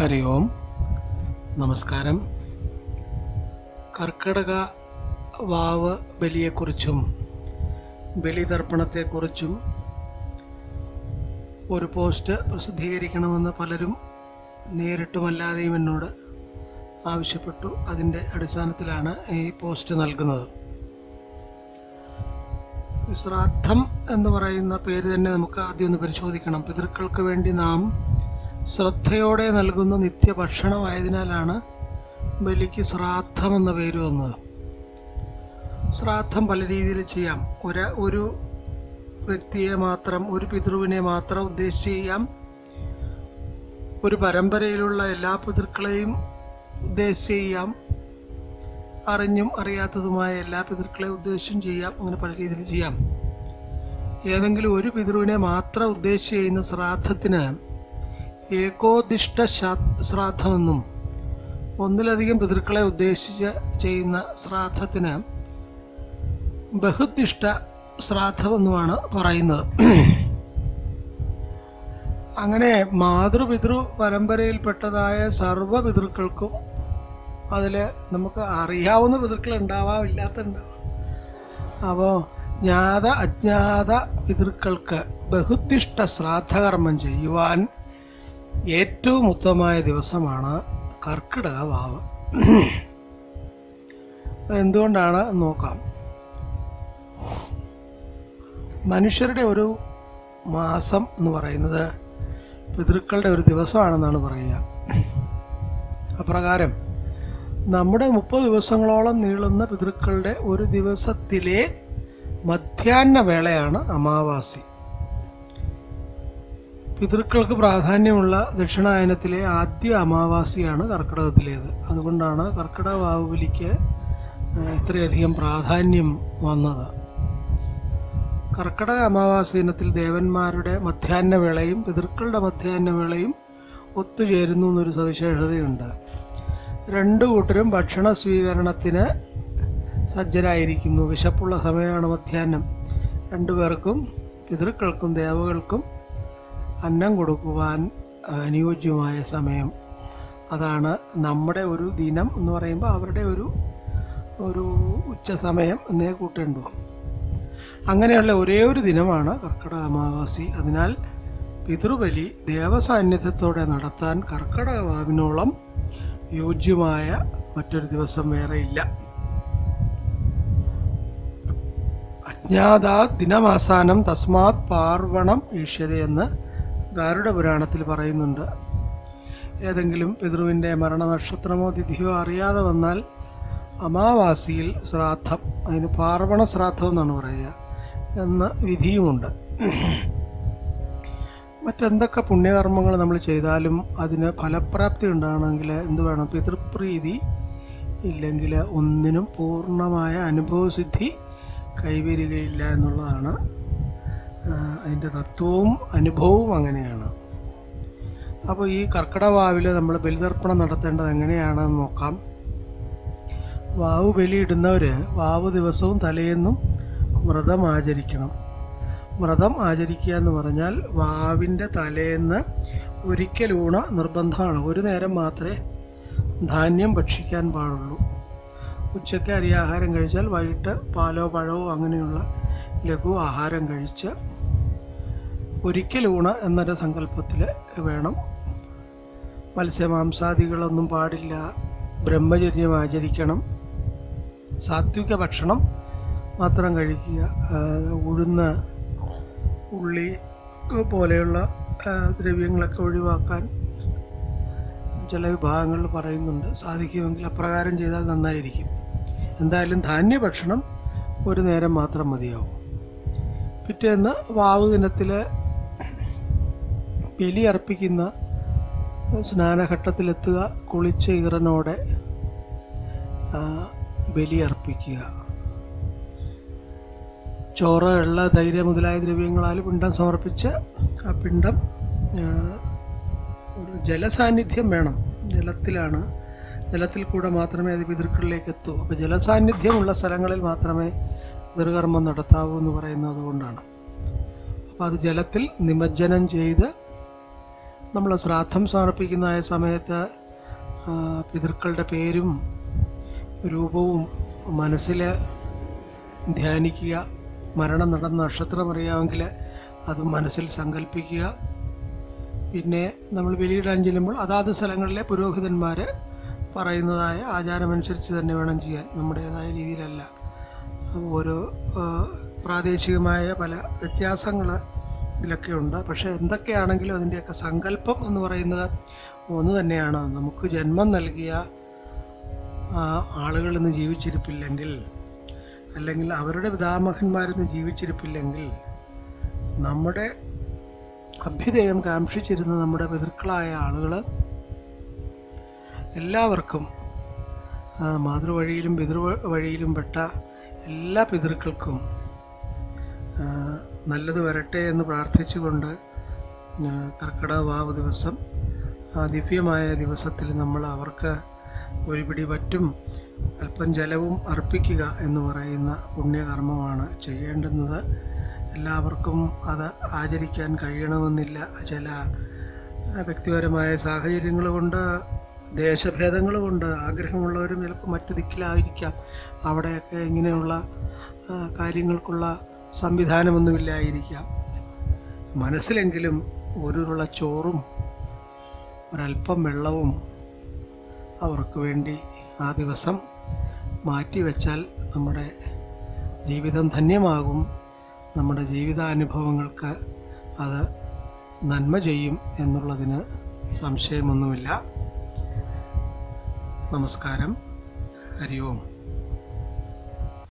ഹരി ഓം നമസ്കാരം കർക്കിടക വാവ് ബലിയെക്കുറിച്ചും ബലിതർപ്പണത്തെക്കുറിച്ചും ഒരു പോസ്റ്റ് പ്രസിദ്ധീകരിക്കണമെന്ന് പലരും നേരിട്ടുമല്ലാതെയും എന്നോട് ആവശ്യപ്പെട്ടു അതിൻ്റെ അടിസ്ഥാനത്തിലാണ് ഈ പോസ്റ്റ് നൽകുന്നത് ശ്രാദ്ധം എന്ന് പറയുന്ന പേര് തന്നെ നമുക്ക് ആദ്യം ഒന്ന് പരിശോധിക്കണം പിതൃക്കൾക്ക് വേണ്ടി നാം ശ്രദ്ധയോടെ നൽകുന്ന നിത്യഭക്ഷണമായതിനാലാണ് ബലിക്ക് ശ്രാദ്ധം എന്ന പേര് വന്നത് ശ്രാദ്ധം പല രീതിയിൽ ചെയ്യാം ഒരു ഒരു വ്യക്തിയെ മാത്രം ഒരു പിതൃവിനെ മാത്രം ഉദ്ദേശിച്ച് ചെയ്യാം ഒരു പരമ്പരയിലുള്ള എല്ലാ പിതൃക്കളെയും ഉദ്ദേശിച്ച് ചെയ്യാം അറിഞ്ഞും അറിയാത്തതുമായ എല്ലാ പിതൃക്കളെയും ഉദ്ദേശിച്ചും ചെയ്യാം അങ്ങനെ പല രീതിയിൽ ചെയ്യാം ഏതെങ്കിലും ഒരു പിതൃവിനെ മാത്രം ഉദ്ദേശിച്ച് ചെയ്യുന്ന ശ്രാദ്ധത്തിന് ഏകോദിഷ്ട ശാ- ശ്രാദ്ധമെന്നും ഒന്നിലധികം പിതൃക്കളെ ഉദ്ദേശിച്ച് ചെയ്യുന്ന ശ്രാദ്ധത്തിന് ബഹുദിഷ്ട ശ്രാദ്ധമെന്നുമാണ് പറയുന്നത് അങ്ങനെ മാതൃപിതൃ പരമ്പരയിൽപ്പെട്ടതായ സർവ്വ പിതൃക്കൾക്കും അതിൽ നമുക്ക് അറിയാവുന്ന പിതൃക്കൾ ഉണ്ടാവാം ഇല്ലാത്ത ഉണ്ടാവാം അപ്പോൾ ജ്ഞാത അജ്ഞാത പിതൃക്കൾക്ക് ബഹുദിഷ്ട ശ്രാദ്ധകർമ്മം ചെയ്യുവാൻ ഏറ്റവും ഉത്തമമായ ദിവസമാണ് കർക്കിടക വാവ് എന്തുകൊണ്ടാണ് എന്ന് നോക്കാം മനുഷ്യരുടെ ഒരു മാസം എന്ന് പറയുന്നത് പിതൃക്കളുടെ ഒരു ദിവസമാണെന്നാണ് പറയുക അപ്രകാരം നമ്മുടെ മുപ്പത് ദിവസങ്ങളോളം നീളുന്ന പിതൃക്കളുടെ ഒരു ദിവസത്തിലെ മധ്യാഹ്ന വേളയാണ് അമാവാസി പിതൃക്കൾക്ക് പ്രാധാന്യമുള്ള ദക്ഷിണായനത്തിലെ ആദ്യ അമാവാസിയാണ് കർക്കിടകത്തിലേത് അതുകൊണ്ടാണ് കർക്കിടക വാവുബലിക്ക് ഏഹ്, ഇത്രയധികം പ്രാധാന്യം വന്നത് കർക്കിടക അമാവാസി ദിനത്തിൽ ദേവന്മാരുടെ മധ്യാഹ്ന വേളയും പിതൃക്കളുടെ മധ്യാഹ്ന വേളയും ഒത്തുചേരുന്നു എന്നൊരു സവിശേഷതയുണ്ട് രണ്ടു കൂട്ടരും ഭക്ഷണ സ്വീകരണത്തിന് സജ്ജരായിരിക്കുന്നു വിശപ്പുള്ള സമയമാണ് മധ്യാഹ്നം രണ്ടുപേർക്കും പിതൃക്കൾക്കും ദേവകൾക്കും അന്നം കൊടുക്കുവാൻ അനുയോജ്യമായ സമയം അതാണ് നമ്മുടെ ഒരു ദിനം എന്ന് പറയുമ്പോൾ അവരുടെ ഒരു ഒരു ഉച്ച സമയം എന്നേ കൂട്ടേണ്ടു അങ്ങനെയുള്ള ഒരേ ഒരു ദിനമാണ് കർക്കിടക അമാവാസി അതിനാൽ പിതൃബലി ദേവസാന്നിധ്യത്തോടെ നടത്താൻ കർക്കിടക വാവിനോളം യോജ്യമായ മറ്റൊരു ദിവസം വേറെ ഇല്ല അജ്ഞാതാ ദിനമാസാനം തസ്മാത് പാർവണം ഈഷ്യതയെന്ന് ഗാരുഡ പുരാണത്തിൽ പറയുന്നുണ്ട് ഏതെങ്കിലും പിതൃവിൻ്റെ മരണനക്ഷത്രമോ തിഥിയോ അറിയാതെ വന്നാൽ അമാവാസിയിൽ ശ്രാദ്ധം അതിന് പാർവണ ശ്രാദ്ധം എന്നാണ് പറയുക എന്ന് വിധിയുമുണ്ട് മറ്റെന്തൊക്കെ പുണ്യകർമ്മങ്ങൾ നമ്മൾ ചെയ്താലും അതിന് ഫലപ്രാപ്തി ഉണ്ടാകണമെങ്കിൽ എന്ത് വേണം പിതൃപ്രീതി ഇല്ലെങ്കിൽ ഒന്നിനും പൂർണ്ണമായ അനുഭവസിദ്ധി കൈവരികയില്ല എന്നുള്ളതാണ് ആ, അതിൻ്റെ തത്വവും അനുഭവവും അങ്ങനെയാണ് അപ്പോൾ ഈ കർക്കിടവാവിൽ നമ്മൾ ബലിതർപ്പണം നടത്തേണ്ടത് എങ്ങനെയാണെന്ന് നോക്കാം വാവ് ബലിയിടുന്നവർ വാവ് ദിവസവും തലേന്നും വ്രതം ആചരിക്കണം വ്രതം ആചരിക്കുക എന്ന് പറഞ്ഞാൽ വാവിൻ്റെ തലേന്ന് ഒരിക്കൽ ഊണ നിർബന്ധമാണ് ഒരു നേരം മാത്രമേ ധാന്യം ഭക്ഷിക്കാൻ പാടുള്ളൂ ഉച്ചയ്ക്ക് അരിയാഹാരം കഴിച്ചാൽ വൈകിട്ട് പാലോ പഴമോ അങ്ങനെയുള്ള ലഘു ആഹാരം കഴിച്ച് ഒരിക്കൽ ഊണ് എന്നൊരു സങ്കല്പത്തിൽ വേണം മത്സ്യമാംസാദികളൊന്നും പാടില്ല ബ്രഹ്മചര്യം ആചരിക്കണം സാത്വിക ഭക്ഷണം മാത്രം കഴിക്കുക ആ, ഉഴുന്ന് ഉള്ളി പോലെയുള്ള ആ, ദ്രവ്യങ്ങളൊക്കെ ഒഴിവാക്കാൻ ചില വിഭാഗങ്ങളിൽ പറയുന്നുണ്ട് സാധിക്കുമെങ്കിൽ അപ്രകാരം ചെയ്താൽ നന്നായിരിക്കും എന്തായാലും ധാന്യഭക്ഷണം ഒരു നേരം മാത്രം മതിയാവും പിറ്റേന്ന് വാവ് ദിനത്തിൽ ബലി അർപ്പിക്കുന്ന സ്നാനഘട്ടത്തിലെത്തുക കുളിച്ച ഈറനോടെ ആ, ബലി അർപ്പിക്കുക ചോറ് എള്ള തൈര് മുതലായ ദ്രവ്യങ്ങളാൽ പിണ്ടം സമർപ്പിച്ച് ആ പിണ്ടം ആ, ഒരു ജലസാന്നിധ്യം വേണം ജലത്തിലാണ് ജലത്തിൽ കൂടെ മാത്രമേ അത് പിതൃക്കളിലേക്ക് എത്തൂ അപ്പോൾ ജലസാന്നിധ്യമുള്ള സ്ഥലങ്ങളിൽ മാത്രമേ പിതൃകർമ്മം നടത്താവൂ എന്ന് പറയുന്നത് അതുകൊണ്ടാണ് അപ്പോൾ അത് ജലത്തിൽ നിമജ്ജനം ചെയ്ത് നമ്മൾ ശ്രാദ്ധം സമർപ്പിക്കുന്നതായ സമയത്ത് ആ, പിതൃക്കളുടെ പേരും രൂപവും മനസ്സിൽ ധ്യാനിക്കുക മരണം നടന്ന നക്ഷത്രം അറിയാമെങ്കിൽ അത് മനസ്സിൽ സങ്കല്പിക്കുക പിന്നെ നമ്മൾ ബലിയിടാൻ ചെല്ലുമ്പോൾ അതാത് സ്ഥലങ്ങളിലെ പുരോഹിതന്മാർ പറയുന്നതായ ആചാരമനുസരിച്ച് തന്നെ വേണം ചെയ്യാൻ നമ്മുടേതായ രീതിയിലല്ല ഓരോ ആ, പ്രാദേശികമായ പല വ്യത്യാസങ്ങൾ ഇതിലൊക്കെ ഉണ്ട് പക്ഷേ എന്തൊക്കെയാണെങ്കിലും അതിൻ്റെയൊക്കെ സങ്കല്പം എന്ന് പറയുന്നത് ഒന്ന് തന്നെയാണ് നമുക്ക് ജന്മം നൽകിയ ആ, ആളുകൾ ഇന്ന് ജീവിച്ചിരിപ്പില്ലെങ്കിൽ അല്ലെങ്കിൽ അവരുടെ പിതാമഹന്മാരിന്ന് ജീവിച്ചിരിപ്പില്ലെങ്കിൽ നമ്മുടെ അഭ്യുദയം കാക്ഷിച്ചിരുന്ന നമ്മുടെ പിതൃക്കളായ ആളുകൾ എല്ലാവർക്കും ആ, മാതൃവഴിയിലും പിതൃ വഴിയിലും പെട്ട എല്ലാ പിതൃക്കൾക്കും ആ, നല്ലത് വരട്ടെ എന്ന് പ്രാർത്ഥിച്ചുകൊണ്ട് ആ, കർക്കിടക വാവ് ദിവസം ആ ദിവ്യമായ ദിവസത്തിൽ നമ്മൾ അവർക്ക് ഒരു പിടി പറ്റും അല്പം ജലവും അർപ്പിക്കുക എന്ന് പറയുന്ന പുണ്യകർമ്മമാണ് ചെയ്യേണ്ടുന്നത് എല്ലാവർക്കും അത് ആചരിക്കാൻ കഴിയണമെന്നില്ല ചില വ്യക്തിപരമായ സാഹചര്യങ്ങൾ കൊണ്ട് ദേശഭേദങ്ങൾ കൊണ്ട് ആഗ്രഹമുള്ളവരും ചിലപ്പോൾ മറ്റു ദിക്കിലായിരിക്കാം അവിടെയൊക്കെ ഇങ്ങനെയുള്ള ആ, കാര്യങ്ങൾക്കുള്ള സംവിധാനമൊന്നുമില്ലായിരിക്കാം മനസ്സിലെങ്കിലും ഒരുള്ള ചോറും ഒരല്പം വെള്ളവും അവർക്ക് വേണ്ടി ആ ദിവസം മാറ്റിവെച്ചാൽ നമ്മുടെ ജീവിതം ധന്യമാകും നമ്മുടെ ജീവിതാനുഭവങ്ങൾക്ക് അത് നന്മ ചെയ്യും എന്നുള്ളതിന് സംശയമൊന്നുമില്ല നമസ്കാരം ഹരി ഓം